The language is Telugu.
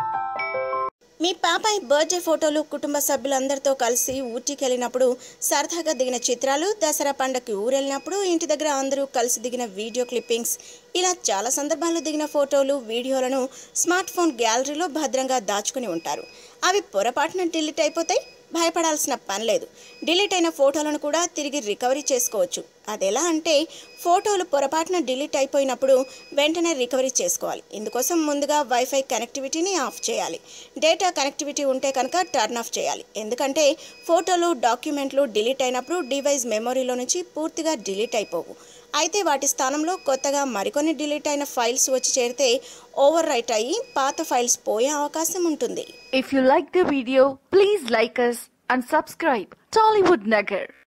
మీ పాపాయి బర్త్డే ఫోటోలు కుటుంబ సభ్యులందరితో కలిసి ఊటీకి వెళ్ళినప్పుడు సరదాగా దిగిన చిత్రాలు దసరా పండగకి ఊరెళ్ళినప్పుడు ఇంటి దగ్గర అందరూ కలిసి దిగిన వీడియో క్లిప్పింగ్స్ ఇలా చాలా సందర్భాల్లో దిగిన ఫోటోలు వీడియోలను స్మార్ట్ ఫోన్ గ్యాలరీలో భద్రంగా దాచుకుని ఉంటారు అవి పొరపాటున డిలీట్ అయిపోతాయి భయపడాల్సిన పని లేదు డిలీట్ అయిన ఫోటోలను కూడా తిరిగి రికవరీ చేసుకోవచ్చు అదెలా అంటే ఫోటోలు పొరపాటున డిలీట్ అయిపోయినప్పుడు వెంటనే రికవరీ చేసుకోవాలి ఇందుకోసం ముందుగా వైఫై కనెక్టివిటీని ఆఫ్ చేయాలి డేటా కనెక్టివిటీ ఉంటే కనుక టర్న్ ఆఫ్ చేయాలి ఎందుకంటే ఫోటోలు డాక్యుమెంట్లు డిలీట్ అయినప్పుడు డివైస్ మెమొరీలో నుంచి పూర్తిగా డిలీట్ అయిపోవు అయితే వాటి స్థానంలో కొత్తగా మరికొన్ని డిలీట్ అయిన ఫైల్స్ వచ్చి చేరితే ఓవర్ రైట్ అయ్యి పాత ఫైల్స్ పోయే అవకాశం ఉంటుంది If you like the video, please like us and subscribe Tollywood Nagar.